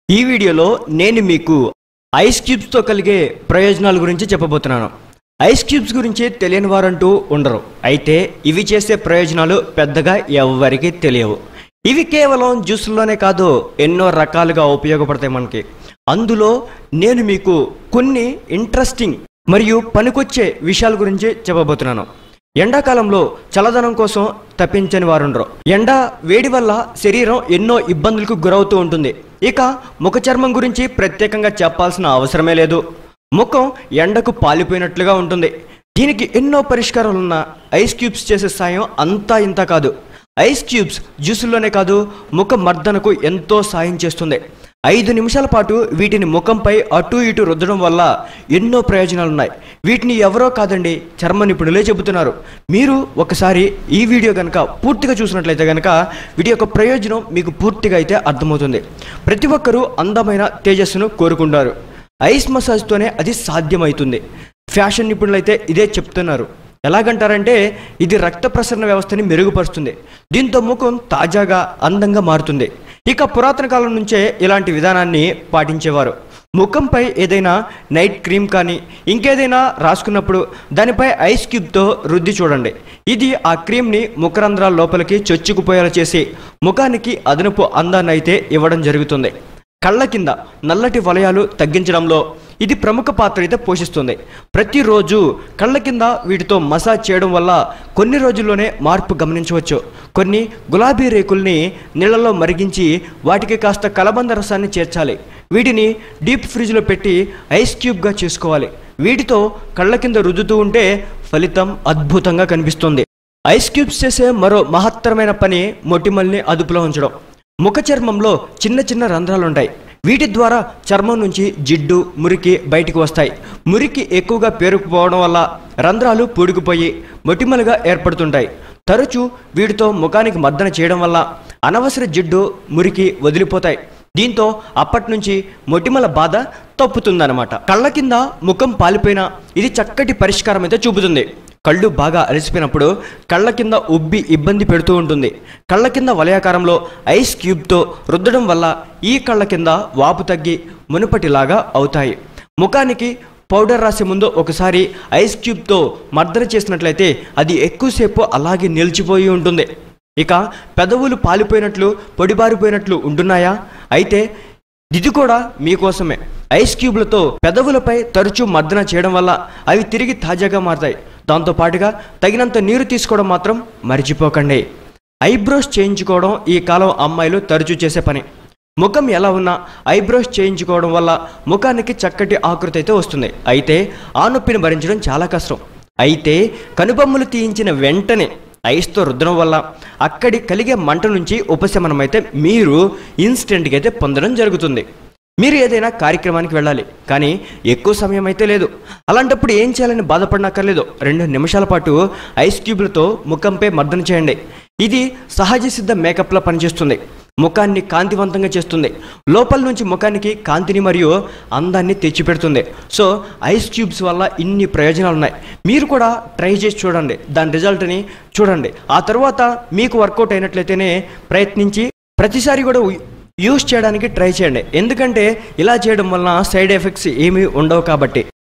ఈ వీడియోలో నేను మీకు ఐస్ క్యూబ్స్తో కలిగే ప్రయోజనాల గురించి చెప్పబోతున్నాను ఐస్ క్యూబ్స్ గురించి తెలియని వారంటూ ఉండరు అయితే ఇవి చేసే ప్రయోజనాలు పెద్దగా ఎవ్వరికీ తెలియవు ఇవి కేవలం జ్యూసుల్లోనే కాదు ఎన్నో రకాలుగా ఉపయోగపడతాయి మనకి అందులో నేను మీకు కొన్ని ఇంట్రెస్టింగ్ మరియు పనికొచ్చే విషయాల గురించి చెప్పబోతున్నాను ఎండాకాలంలో చల్లదనం కోసం తప్పించని వారుండరు ఎండ వేడి వల్ల శరీరం ఎన్నో ఇబ్బందులకు గురవుతూ ఉంటుంది ఇక ముఖ చర్మం గురించి ప్రత్యేకంగా చెప్పాల్సిన అవసరమే లేదు ముఖం ఎండకు పాలిపోయినట్లుగా ఉంటుంది దీనికి ఎన్నో పరిష్కారాలున్న ఐస్ క్యూబ్స్ చేసే సాయం అంతా ఇంత కాదు ఐస్ క్యూబ్స్ జ్యూసుల్లోనే కాదు ముఖ మర్దనకు ఎంతో సాయం చేస్తుంది ఐదు నిమిషాల పాటు వీటిని ముఖంపై అటు ఇటు రుద్దడం వల్ల ఎన్నో ప్రయోజనాలు ఉన్నాయి వీటిని ఎవరో కాదండి చర్మ నిపుణులే చెబుతున్నారు మీరు ఒకసారి ఈ వీడియో కనుక పూర్తిగా చూసినట్లయితే కనుక వీటి యొక్క ప్రయోజనం మీకు పూర్తిగా అయితే అర్థమవుతుంది ప్రతి ఒక్కరూ అందమైన తేజస్సును కోరుకుంటారు ఐస్ మసాజ్తోనే అది సాధ్యమవుతుంది ఫ్యాషన్ నిపుణులైతే ఇదే చెప్తున్నారు ఎలాగంటారంటే ఇది రక్త ప్రసరణ వ్యవస్థని మెరుగుపరుస్తుంది దీంతో ముఖం తాజాగా అందంగా మారుతుంది ఇక పురాతన కాలం నుంచే ఇలాంటి విధానాన్ని పాటించేవారు ముఖంపై ఏదైనా నైట్ క్రీమ్ కానీ ఇంకేదైనా రాసుకున్నప్పుడు దానిపై ఐస్ క్యూబ్తో రుద్ది చూడండి ఇది ఆ క్రీమ్ని ముఖరంధ్రాల లోపలికి చొచ్చుకుపోయేలా చేసి ముఖానికి అదనపు అందాన్ని అయితే ఇవ్వడం జరుగుతుంది కళ్ళ కింద నల్లటి వలయాలు తగ్గించడంలో ఇది ప్రముఖ పాత్ర అయితే పోషిస్తుంది ప్రతిరోజు కళ్ళ కింద వీటితో మసాజ్ చేయడం వల్ల కొన్ని రోజుల్లోనే మార్పు గమనించవచ్చు కొన్ని గులాబీ రేకుల్ని నీళ్ళలో మరిగించి వాటికి కాస్త కలబంద రసాన్ని చేర్చాలి వీటిని డీప్ ఫ్రిడ్జ్లో పెట్టి ఐస్ క్యూబ్గా చేసుకోవాలి వీటితో కళ్ళ కింద రుద్దుతూ ఉంటే ఫలితం అద్భుతంగా కనిపిస్తుంది ఐస్ క్యూబ్స్ చేసే మరో మహత్తరమైన పని మొటిమల్ని అదుపులో ఉంచడం ముఖ చర్మంలో చిన్న చిన్న రంధ్రాలు ఉంటాయి వీటి ద్వారా చర్మం నుంచి జిడ్డు మురికి బయటికి వస్తాయి మురికి ఎక్కువగా పేరుకుపోవడం వల్ల రంధ్రాలు పూడుకుపోయి మొటిమలుగా ఏర్పడుతుంటాయి తరచూ వీటితో ముఖానికి మద్దన చేయడం వల్ల అనవసర జిడ్డు మురికి వదిలిపోతాయి దీంతో అప్పటి నుంచి మొటిమల బాధ తప్పుతుందన్నమాట కళ్ళ కింద ముఖం పాలిపోయినా ఇది చక్కటి పరిష్కారం అయితే చూపుతుంది కళ్ళు బాగా అలసిపోయినప్పుడు కళ్ళ కింద ఉబ్బి ఇబ్బంది పెడుతూ ఉంటుంది కళ్ళ కింద వలయాకారంలో ఐస్ క్యూబ్తో రుద్దడం వల్ల ఈ కళ్ళ కింద వాపు తగ్గి మునుపటిలాగా అవుతాయి ముఖానికి పౌడర్ రాసే ముందు ఒకసారి ఐస్ క్యూబ్తో మర్దన చేసినట్లయితే అది ఎక్కువసేపు అలాగే నిలిచిపోయి ఉంటుంది ఇక పెదవులు పాలిపోయినట్లు పొడిబారిపోయినట్లు ఉంటున్నాయా అయితే ఇది కూడా మీకోసమే ఐస్ క్యూబ్లతో పెదవులపై తరచూ మర్దన చేయడం వల్ల అవి తిరిగి తాజాగా మారతాయి దాంతో పాటుగా తగినంత నీరు తీసుకోవడం మాత్రం మర్చిపోకండి ఐబ్రోస్ చేయించుకోవడం ఈ కాలం అమ్మాయిలు తరచూ చేసే పని ముఖం ఎలా ఉన్నా ఐబ్రోస్ చేయించుకోవడం వల్ల ముఖానికి చక్కటి ఆకృతి అయితే వస్తుంది అయితే ఆ నొప్పిని భరించడం చాలా కష్టం అయితే కనుబొమ్మలు తీయించిన వెంటనే ఐస్తో రుద్దడం వల్ల అక్కడి కలిగే మంట నుంచి ఉపశమనం అయితే మీరు ఇన్స్టెంట్గా అయితే పొందడం జరుగుతుంది మీరు ఏదైనా కార్యక్రమానికి వెళ్ళాలి కానీ ఎక్కువ సమయం అయితే లేదు అలాంటప్పుడు ఏం చేయాలని బాధపడనక్కర్లేదు రెండు నిమిషాల పాటు ఐస్ క్యూబ్లతో ముఖంపై మర్దన చేయండి ఇది సహజ సిద్ధ మేకప్లా పనిచేస్తుంది ముఖాన్ని కాంతివంతంగా చేస్తుంది లోపల నుంచి ముఖానికి కాంతిని మరియు అందాన్ని తెచ్చిపెడుతుంది సో ఐస్ క్యూబ్స్ వల్ల ఇన్ని ప్రయోజనాలు ఉన్నాయి మీరు కూడా ట్రై చేసి చూడండి దాని రిజల్ట్ని చూడండి ఆ తర్వాత మీకు వర్కౌట్ అయినట్లయితేనే ప్రయత్నించి ప్రతిసారి కూడా యూస్ చేయడానికి ట్రై చేయండి ఎందుకంటే ఇలా చేయడం వలన సైడ్ ఎఫెక్ట్స్ ఏమీ ఉండవు కాబట్టి